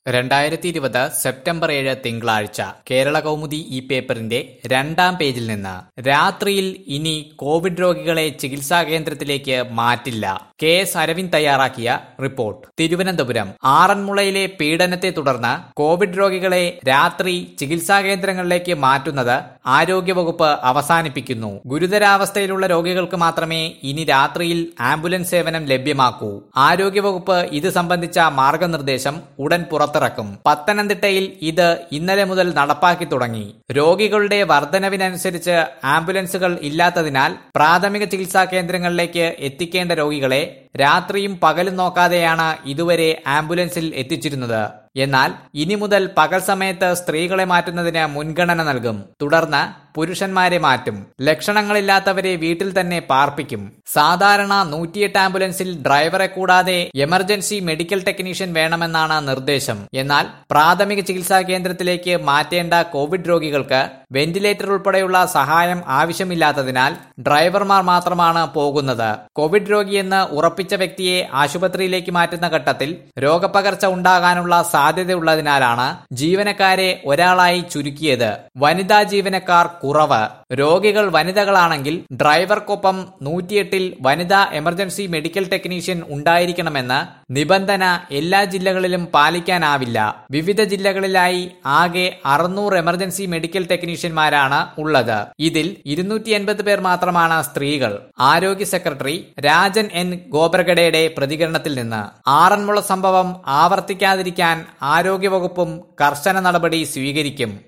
രണ്ടായിരത്തി ഇരുപത് സെപ്റ്റംബർ ഏഴ് തിങ്കളാഴ്ച കേരള കൗമുദി ഈ പേപ്പറിന്റെ രണ്ടാം പേജിൽ നിന്ന് രാത്രിയിൽ ഇനി കോവിഡ് രോഗികളെ ചികിത്സാ കേന്ദ്രത്തിലേക്ക് മാറ്റില്ല കെ എസ് അരവിന്ദ് തയ്യാറാക്കിയ റിപ്പോർട്ട് തിരുവനന്തപുരം ആറന്മുളയിലെ പീഡനത്തെ തുടർന്ന് കോവിഡ് രോഗികളെ രാത്രി ചികിത്സാ കേന്ദ്രങ്ങളിലേക്ക് മാറ്റുന്നത് ആരോഗ്യവകുപ്പ് അവസാനിപ്പിക്കുന്നു ഗുരുതരാവസ്ഥയിലുള്ള രോഗികൾക്ക് മാത്രമേ ഇനി രാത്രിയിൽ ആംബുലൻസ് സേവനം ലഭ്യമാക്കൂ ആരോഗ്യവകുപ്പ് ഇത് സംബന്ധിച്ച മാർഗനിർദ്ദേശം ഉടൻ പുറത്തിറക്കും പത്തനംതിട്ടയിൽ ഇത് ഇന്നലെ മുതൽ നടപ്പാക്കി തുടങ്ങി രോഗികളുടെ വർധനവിനനുസരിച്ച് ആംബുലൻസുകൾ ഇല്ലാത്തതിനാൽ പ്രാഥമിക ചികിത്സാ കേന്ദ്രങ്ങളിലേക്ക് എത്തിക്കേണ്ട രോഗികളെ രാത്രിയും പകലും നോക്കാതെയാണ് ഇതുവരെ ആംബുലൻസിൽ എത്തിച്ചിരുന്നത് എന്നാൽ ഇനി മുതൽ പകൽ സമയത്ത് സ്ത്രീകളെ മാറ്റുന്നതിന് മുൻഗണന നൽകും തുടർന്ന് പുരുഷന്മാരെ മാറ്റും ലക്ഷണങ്ങളില്ലാത്തവരെ വീട്ടിൽ തന്നെ പാർപ്പിക്കും സാധാരണ നൂറ്റിയെട്ട് ആംബുലൻസിൽ ഡ്രൈവറെ കൂടാതെ എമർജൻസി മെഡിക്കൽ ടെക്നീഷ്യൻ വേണമെന്നാണ് നിർദ്ദേശം എന്നാൽ പ്രാഥമിക ചികിത്സാ കേന്ദ്രത്തിലേക്ക് മാറ്റേണ്ട കോവിഡ് രോഗികൾക്ക് വെന്റിലേറ്റർ ഉൾപ്പെടെയുള്ള സഹായം ആവശ്യമില്ലാത്തതിനാൽ ഡ്രൈവർമാർ മാത്രമാണ് പോകുന്നത് കോവിഡ് രോഗിയെന്ന് ഉറപ്പിച്ച വ്യക്തിയെ ആശുപത്രിയിലേക്ക് മാറ്റുന്ന ഘട്ടത്തിൽ രോഗപകർച്ച ഉണ്ടാകാനുള്ള സാധ്യതയുള്ളതിനാലാണ് ജീവനക്കാരെ ഒരാളായി ചുരുക്കിയത് വനിതാ ജീവനക്കാർ കുറവ് രോഗികൾ വനിതകളാണെങ്കിൽ ഡ്രൈവർക്കൊപ്പം നൂറ്റിയെട്ടിൽ വനിതാ എമർജൻസി മെഡിക്കൽ ടെക്നീഷ്യൻ ഉണ്ടായിരിക്കണമെന്ന് നിബന്ധന എല്ലാ ജില്ലകളിലും പാലിക്കാനാവില്ല വിവിധ ജില്ലകളിലായി ആകെ അറുന്നൂറ് എമർജൻസി മെഡിക്കൽ ടെക്നീഷ്യന്മാരാണ് ഉള്ളത് ഇതിൽ ഇരുന്നൂറ്റി എൺപത് പേർ മാത്രമാണ് സ്ത്രീകൾ ആരോഗ്യ സെക്രട്ടറി രാജൻ എൻ ഗോബ്രഗഡയുടെ പ്രതികരണത്തിൽ നിന്ന് ആറന്മുള സംഭവം ആവർത്തിക്കാതിരിക്കാൻ ആരോഗ്യവകുപ്പും കർശന നടപടി സ്വീകരിക്കും